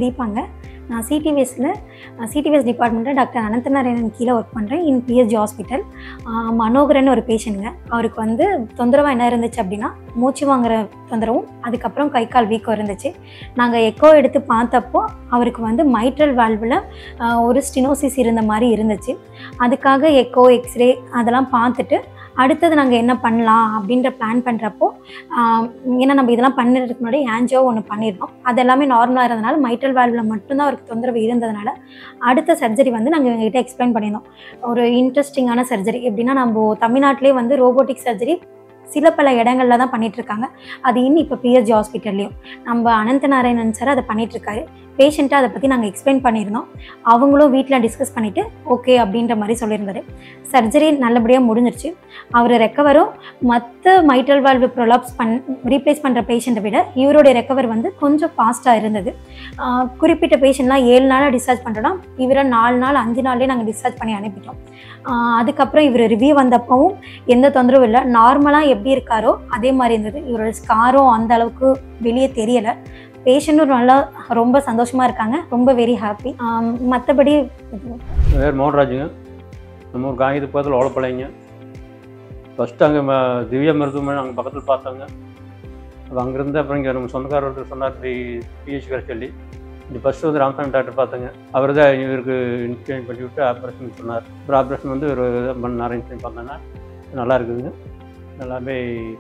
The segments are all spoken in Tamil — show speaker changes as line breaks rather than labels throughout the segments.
தீபாங்க நான் சிடிவிஎஸில் சிடிவிஎஸ் டிபார்ட்மெண்ட்டில் டாக்டர் அனந்தநாராயணன் கீழே ஒர்க் பண்ணுறேன் இன் பிஎஸ்ஜி ஹாஸ்பிட்டல் மனோகரன் ஒரு பேஷண்ட்டுங்க அவருக்கு வந்து தொந்தரவாக என்ன இருந்துச்சு அப்படின்னா மூச்சு வாங்குற தொந்தரவும் அதுக்கப்புறம் கை கால் வீக்கம் இருந்துச்சு நாங்கள் எக்கோ எடுத்து பார்த்தப்போ அவருக்கு வந்து மைட்ரல் வால்வில் ஒரு ஸ்டினோசிஸ் இருந்த மாதிரி இருந்துச்சு அதுக்காக எக்கோ எக்ஸ்ரே அதெல்லாம் பார்த்துட்டு அடுத்தது நாங்கள் என்ன பண்ணலாம் அப்படின்ற பிளான் பண்ணுறப்போ ஏன்னா நம்ம இதெல்லாம் பண்ணுறதுக்கு முன்னாடி ஆன்ஜியோ ஒன்று பண்ணியிருந்தோம் அது எல்லாமே நார்மலாக இருந்தனால மைட்ரல் வால்வில் மட்டும்தான் அவருக்கு தொந்தரவு இருந்ததுனால அடுத்த சர்ஜரி வந்து நாங்கள் எங்ககிட்ட எக்ஸ்பிளைன் பண்ணியிருந்தோம் ஒரு இன்ட்ரெஸ்டிங்கான சர்ஜரி எப்படின்னா நம்ம தமிழ்நாட்டிலே வந்து ரோபோட்டிக் சர்ஜரி சில பல இடங்கள்ல தான் பண்ணிட்டு இருக்காங்க அது இன்னும் இப்போ பிஎஸ்ஜி ஹாஸ்பிட்டல்லையும் நம்ம அனந்த நாராயணன் சார் அதை பண்ணிட்டு இருக்காரு பேஷண்ட்டாக அதை பற்றி நாங்கள் எக்ஸ்பிளைன் பண்ணியிருந்தோம் அவங்களும் வீட்டில் டிஸ்கஸ் பண்ணிவிட்டு ஓகே அப்படின்ற மாதிரி சொல்லியிருந்தாரு சர்ஜரி நல்லபடியாக முடிஞ்சிருச்சு அவர் ரெக்கவரும் மற்ற மைட்ரல் வால்வு ப்ரொலாப்ஸ் பண் ரீப்ளேஸ் பண்ணுற பேஷண்ட்டை விட இவருடைய ரெக்கவர் வந்து கொஞ்சம் ஃபாஸ்ட்டாக இருந்தது ஆஹ் குறிப்பிட்ட பேஷண்ட்லாம் ஏழு நாளாக டிஸ்சார்ஜ் பண்ணுறோம் இவரை நாலு நாள் அஞ்சு நாள்லேயே நாங்கள் டிஸ்சார்ஜ் பண்ணி அனுப்பிட்டோம் ஆஹ் அதுக்கப்புறம் இவர் ரிவ்யூ வந்தப்பவும் எந்த தொந்தரவும் இல்லை நார்மலாக எப்படி இருக்காரோ அதே மாதிரி இருந்தது இவரோட ஸ்காரும் அந்த அளவுக்கு வெளியே தெரியலை பேஷண்ட்டும் நல்லா ரொம்ப சந்தோஷமாக இருக்காங்க ரொம்ப வெரி ஹாப்பி மற்றபடி
பேர் மோகன்ராஜுங்க நம்ம ஊர் காகித பக்கத்தில் ஓலப்பாளையங்க ஃபஸ்ட்டு அங்கே திவ்யா மருத்துவமனை அங்கே பக்கத்தில் பார்த்தாங்க அப்போ அங்கேருந்து அப்புறம் இங்கே நம்ம சொந்தக்காரர் ஒருத்தர் சொன்னார் பி பிஹெச்கார சொல்லி இந்த ஃபஸ்ட்டு வந்து ராமசாமி டாக்டர் பார்த்தாங்க அவர் தான் இவருக்கு இன்ஸ்டியூட் பண்ணி விட்டு ஆப்ரேஷன் சொன்னார் அப்புறம் ஆப்ரேஷன் வந்து இவர் தான் பண்ணார் இன்ஸ்டியூட் பண்ணாங்கன்னா நல்லா இருக்குதுங்க நல்லாவே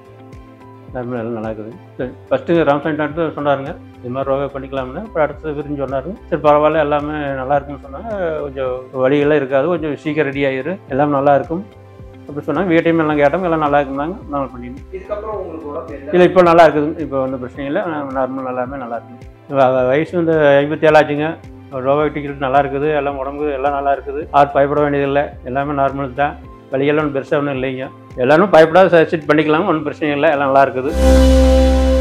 எல்லாமே எல்லாம் நல்லா இருக்குது ஃபஸ்ட்டு ராமசாமி டாக்டர் சொன்னாருங்க இது மாதிரி ரோகை பண்ணிக்கலாம்னு அப்புறம் அடுத்து விரிஞ்சு சொன்னார் சரி பரவாயில்ல எல்லாமே நல்லா இருக்குன்னு சொன்னாங்க கொஞ்சம் வழியெல்லாம் இருக்காது கொஞ்சம் சீக்கிரம் ரெடி ஆயிரு எல்லாம் நல்லா இருக்கும் அப்படி சொன்னாங்க வீட்டையும் எல்லாம் கேட்டோம் எல்லாம் நல்லா இருக்குந்தாங்க நாங்கள் பண்ணிருந்தோம்
இதுக்கப்புறம் உங்களுக்கு உடம்பு எந்த
இல்லை இப்போ நல்லா இருக்குதுங்க இப்போ ஒன்றும் பிரச்சனை இல்லை நார்மல் எல்லாமே நல்லா இருக்குங்க வ- வ- வயசு வந்து ஐம்பத்தி ஏழாச்சுங்க ரோபா டிக்கெட் நல்லா இருக்குது எல்லாம் உடம்பு எல்லாம் நல்லா இருக்குது ஆட் பயப்பட வேண்டியதில்லை எல்லாமே நார்மல் தான் வழியெல்லாம் ஒன்றும் பெருசாக ஒன்றும் இல்லைங்க எல்லாரும் பயப்படாத சர்ஜரி பண்ணிக்கலாம் ஒன்றும் பிரச்சனை இல்லை எல்லாம் நல்லா இருக்குது